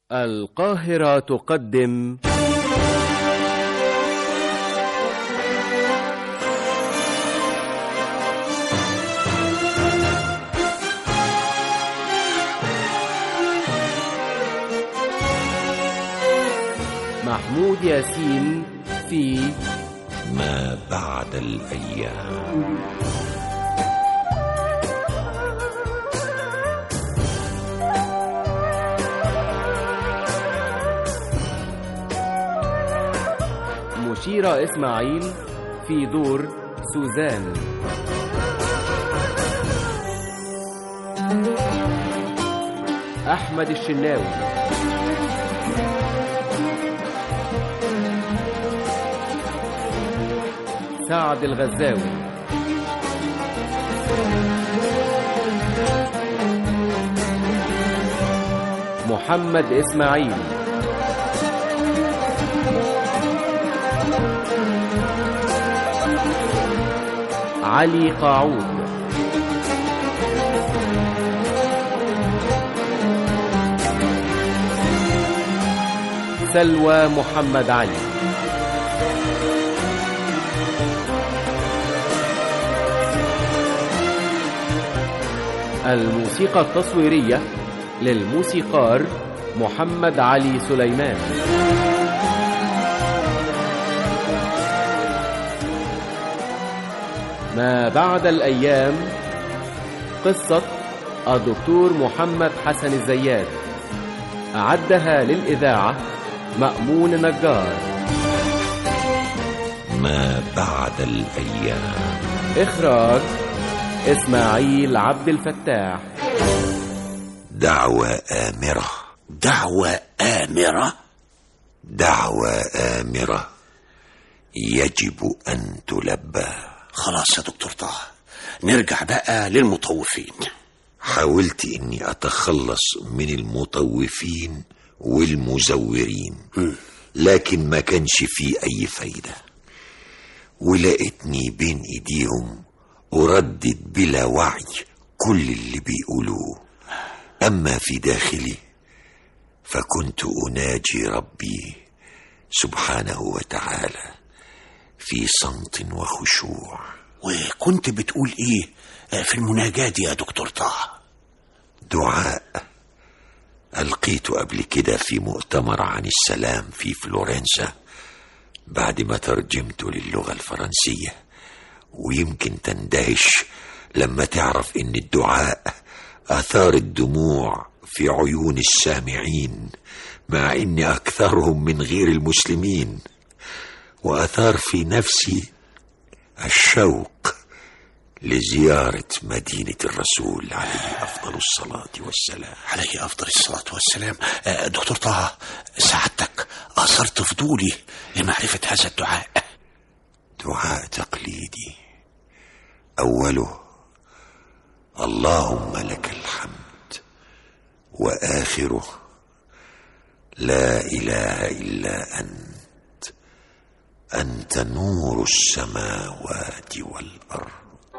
القاهرة تقدم محمود ياسين في ما بعد الأيام مشيرة إسماعيل في دور سوزان أحمد الشناوي سعد الغزاوي محمد إسماعيل علي قاعود سلوى محمد علي الموسيقى التصويرية للموسيقار محمد علي سليمان ما بعد الأيام قصة الدكتور محمد حسن الزيات أعدها للإذاعة مأمون نجار ما بعد الأيام إخراج إسماعيل عبد الفتاح دعوة آمرة دعوة آمرة دعوة آمرة يجب أن تلبى خلاص يا دكتور طه نرجع بقى للمطوفين حاولت اني اتخلص من المطوفين والمزورين لكن ما كانش في اي فايدة ولقيتني بين ايديهم اردد بلا وعي كل اللي بيقولوه اما في داخلي فكنت اناجي ربي سبحانه وتعالى في صمت وخشوع وكنت بتقول ايه في المناجاة دي يا دكتور طه دعاء ألقيته قبل كده في مؤتمر عن السلام في فلورنسا بعد ما ترجمته للغة الفرنسية ويمكن تندهش لما تعرف إن الدعاء أثار الدموع في عيون السامعين مع إن أكثرهم من غير المسلمين وأثار في نفسي الشوق لزيارة مدينة الرسول عليه أفضل الصلاة والسلام عليه أفضل الصلاة والسلام آه، دكتور طه سعادتك أثرت فضولي لمعرفة هذا الدعاء دعاء تقليدي أوله اللهم لك الحمد وآخره لا إله إلا أنت أنت نور السماوات والأرض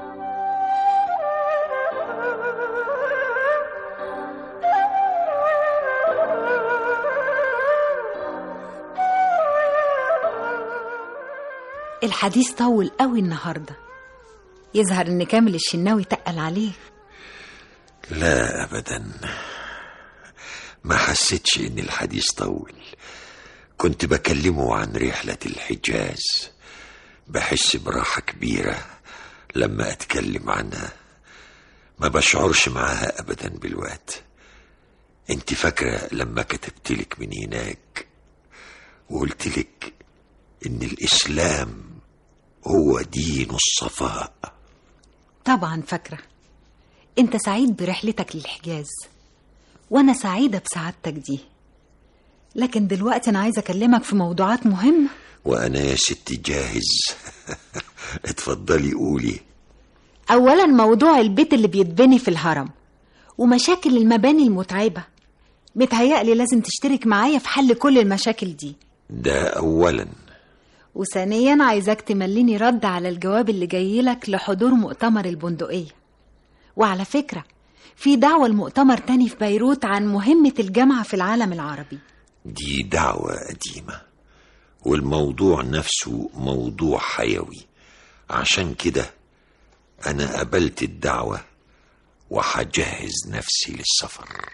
الحديث طول قوي النهارده يظهر ان كامل الشناوي تقل عليه لا أبدا ما حسيتش إن الحديث طول كنت بكلمه عن رحلة الحجاز بحس براحة كبيرة لما أتكلم عنها ما بشعرش معاها أبدا بالوقت انت فاكرة لما كتبتلك من هناك وقلتلك إن الإسلام هو دين الصفاء طبعا فاكره انت سعيد برحلتك للحجاز وانا سعيده بسعادتك دي لكن دلوقتي انا عايزه اكلمك في موضوعات مهمه وأنا يا ستي جاهز اتفضلي قولي اولا موضوع البيت اللي بيتبني في الهرم ومشاكل المباني المتعبه متهيألي لازم تشترك معايا في حل كل المشاكل دي ده أولا وثانيا عايزاك تمليني رد على الجواب اللي جاي لك لحضور مؤتمر البندقية وعلى فكرة في دعوة لمؤتمر تاني في بيروت عن مهمة الجامعة في العالم العربي دي دعوة قديمة والموضوع نفسه موضوع حيوي عشان كده أنا قبلت الدعوة وحجهز نفسي للسفر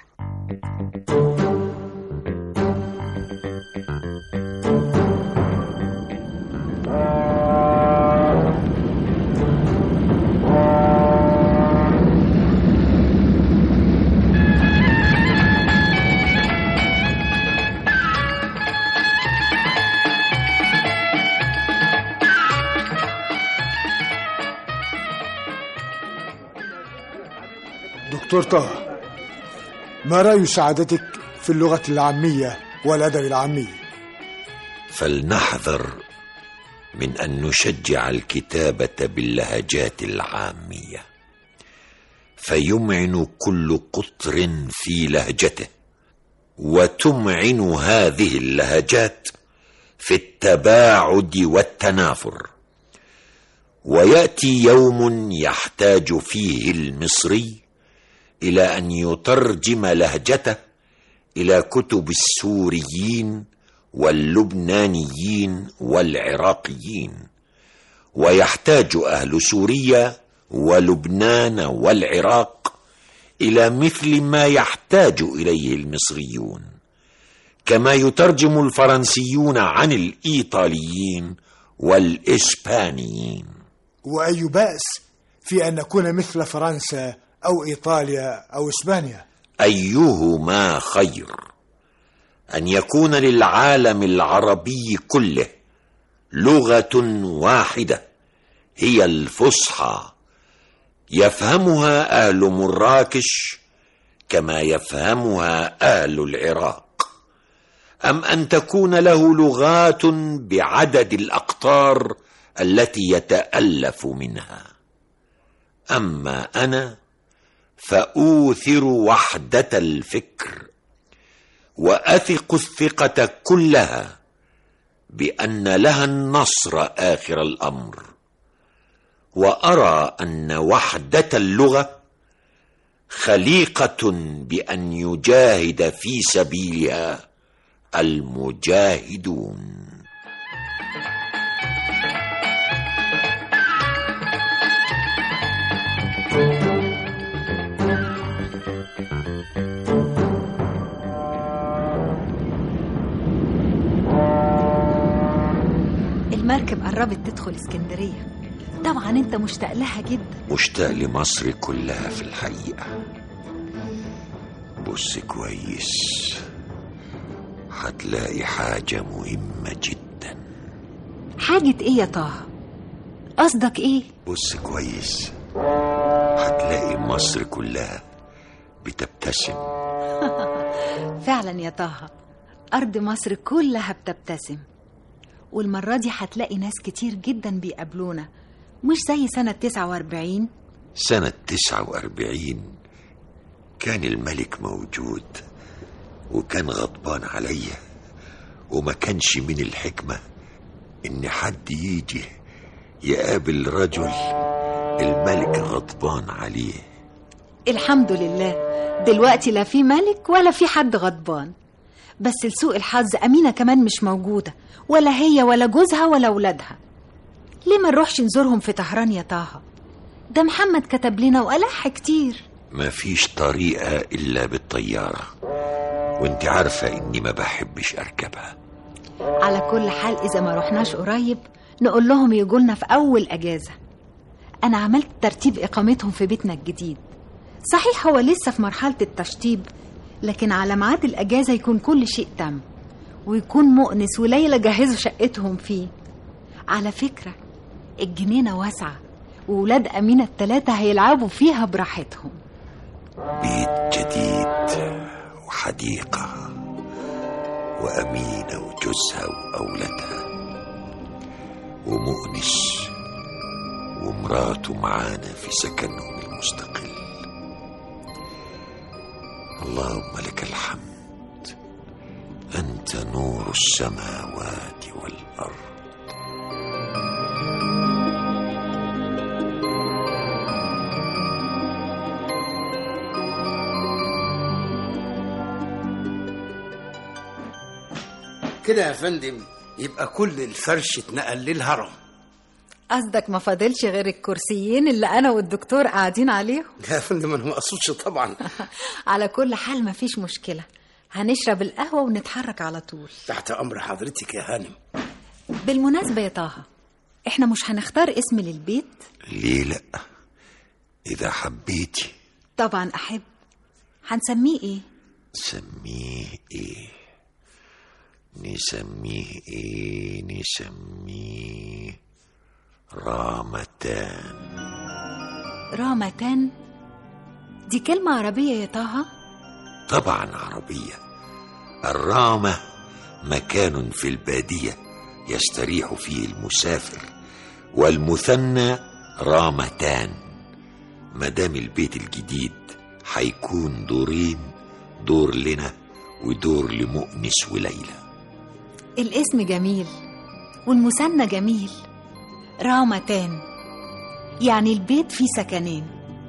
دكتور طه ما رأي سعادتك في اللغة العامية والأدب العامي فلنحذر من أن نشجع الكتابة باللهجات العامية فيمعن كل قطر في لهجته وتمعن هذه اللهجات في التباعد والتنافر وياتي يوم يحتاج فيه المصري الى ان يترجم لهجته الى كتب السوريين واللبنانيين والعراقيين ويحتاج اهل سوريا ولبنان والعراق الى مثل ما يحتاج اليه المصريون كما يترجم الفرنسيون عن الايطاليين والاسبانيين وأي بأس في أن نكون مثل فرنسا أو إيطاليا أو إسبانيا ايهما خير ان يكون للعالم العربي كله لغه واحده هي الفصحى يفهمها اهل مراكش كما يفهمها اهل العراق ام ان تكون له لغات بعدد الاقطار التي يتالف منها اما انا فاوثر وحده الفكر واثق الثقه كلها بان لها النصر اخر الامر وارى ان وحده اللغه خليقه بان يجاهد في سبيلها المجاهدون المركب قربت تدخل اسكندرية طبعا انت مشتاق لها جدا مشتاق لمصر كلها في الحقيقة بص كويس هتلاقي حاجة مهمة جدا حاجة ايه يا طه قصدك ايه بص كويس هتلاقي مصر كلها بتبتسم فعلا يا طه أرض مصر كلها بتبتسم والمرة دي هتلاقي ناس كتير جدا بيقابلونا مش زي سنة 49 سنة تسعة وأربعين كان الملك موجود وكان غضبان عليا وما كانش من الحكمة إن حد يجي يقابل رجل الملك غضبان عليه الحمد لله دلوقتي لا في ملك ولا في حد غضبان بس لسوء الحظ أمينة كمان مش موجودة ولا هي ولا جوزها ولا ولادها ليه ما نروحش نزورهم في طهران يا طه ده محمد كتب لنا وألح كتير ما فيش طريقة إلا بالطيارة وانت عارفة إني ما بحبش أركبها على كل حال إذا ما رحناش قريب نقول لهم يجولنا في أول أجازة أنا عملت ترتيب إقامتهم في بيتنا الجديد صحيح هو لسه في مرحلة التشطيب لكن على ميعاد الأجازة يكون كل شيء تم ويكون مؤنس وليلى جهزوا شقتهم فيه على فكرة الجنينة واسعة وولاد أمينة التلاتة هيلعبوا فيها براحتهم بيت جديد وحديقة وأمينة وجوزها وأولادها ومؤنس ومراته معانا في سكنهم المستقل اللهم لك الحمد أنت نور السماوات والأرض كده يا فندم يبقى كل الفرش اتنقل للهرم قصدك ما فاضلش غير الكرسيين اللي انا والدكتور قاعدين عليهم لا يا فندم انا ما اقصدش طبعا على كل حال مفيش مشكله هنشرب القهوه ونتحرك على طول تحت امر حضرتك يا هانم بالمناسبه يا طه احنا مش هنختار اسم للبيت ليه لا اذا حبيتي طبعا احب هنسميه ايه سميه ايه نسميه ايه نسميه رامتان رامتان دي كلمه عربيه يا طه طبعا عربية الرامة مكان في البادية يستريح فيه المسافر والمثنى رامتان مدام البيت الجديد هيكون دورين دور لنا ودور لمؤنس وليلى الاسم جميل والمثنى جميل رامتان يعني البيت فيه سكنين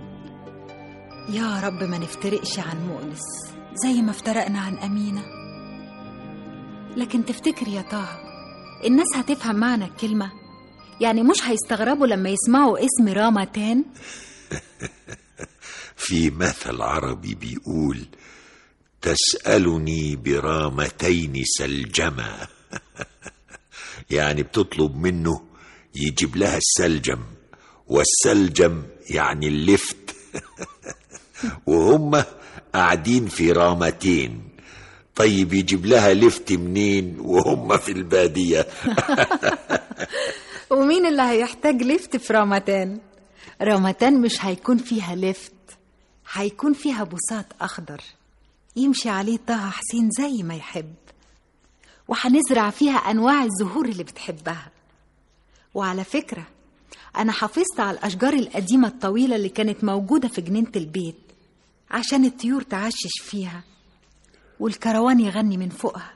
يا رب ما نفترقش عن مؤنس زي ما افترقنا عن أمينة لكن تفتكر يا طه الناس هتفهم معنى الكلمة يعني مش هيستغربوا لما يسمعوا اسم رامتان في مثل عربي بيقول تسألني برامتين سلجما يعني بتطلب منه يجيب لها السلجم والسلجم يعني اللفت وهم قاعدين في رامتين طيب يجيب لها لفت منين وهم في البادية ومين اللي هيحتاج لفت في رامتان رامتان مش هيكون فيها لفت هيكون فيها بساط أخضر يمشي عليه طه حسين زي ما يحب وهنزرع فيها أنواع الزهور اللي بتحبها وعلى فكرة أنا حافظت على الأشجار القديمة الطويلة اللي كانت موجودة في جنينة البيت عشان الطيور تعشش فيها والكروان يغني من فوقها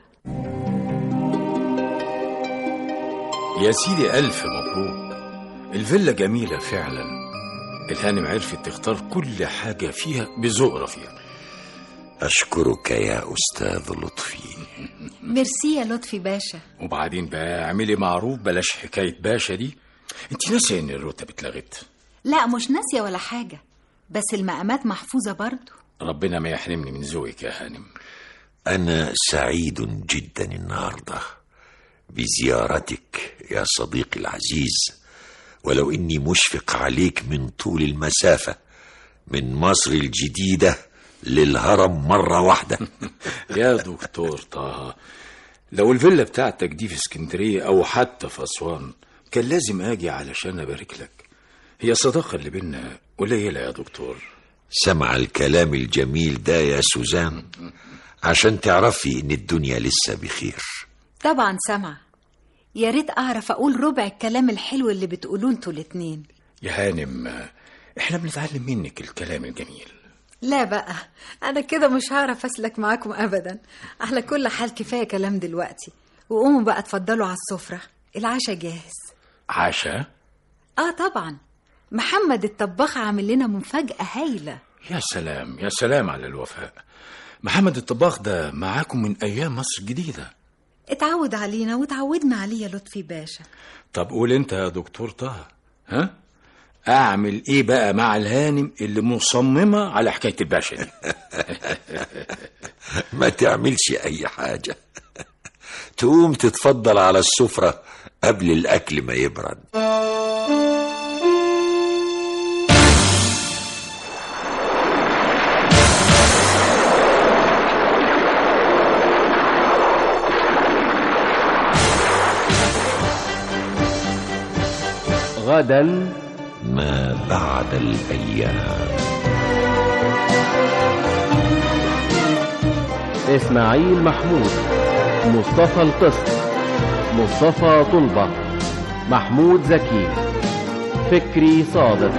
يا سيدي ألف مبروك الفيلا جميلة فعلا الهانم عرفت تختار كل حاجة فيها بذوق رفيع أشكرك يا أستاذ لطفي ميرسي يا لطفي باشا وبعدين بقى اعملي معروف بلاش حكاية باشا دي انت ناسية ان الرتب اتلغت لا مش ناسية ولا حاجة بس المقامات محفوظة برضو ربنا ما يحرمني من ذوقك يا هانم أنا سعيد جدا النهاردة بزيارتك يا صديقي العزيز ولو إني مشفق عليك من طول المسافة من مصر الجديدة للهرم مرة واحدة يا دكتور طه لو الفيلا بتاعتك دي في اسكندرية أو حتى في أسوان كان لازم أجي علشان أبارك لك هي الصداقة اللي بينا قليلة يا دكتور سمع الكلام الجميل ده يا سوزان عشان تعرفي إن الدنيا لسه بخير طبعا سامعة يا ريت أعرف أقول ربع الكلام الحلو اللي بتقولوه انتوا الاتنين يا هانم احنا بنتعلم منك الكلام الجميل لا بقى أنا كده مش هعرف أسلك معاكم أبدا على كل حال كفاية كلام دلوقتي وقوموا بقى اتفضلوا على السفرة العشاء جاهز عشاء آه طبعا محمد الطباخ عامل لنا مفاجأة هايلة يا سلام يا سلام على الوفاء محمد الطباخ ده معاكم من أيام مصر الجديدة اتعود علينا وتعودنا عليه يا لطفي باشا طب قول انت يا دكتور طه ها اعمل ايه بقى مع الهانم اللي مصممه على حكايه الباشا دي ما تعملش أي حاجة تقوم تتفضل على السفرة قبل الأكل ما يبرد غدا ما بعد الأيام إسماعيل محمود مصطفى القسط مصطفى طلبة محمود زكي فكري صادق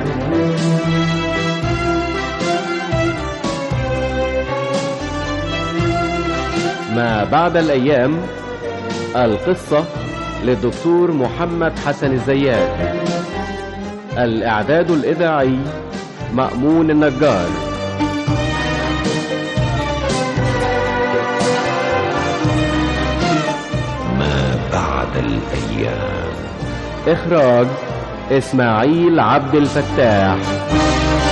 ما بعد الأيام القصة للدكتور محمد حسن الزيات الإعداد الإذاعي مأمون النجار الأيام إخراج إسماعيل عبد الفتاح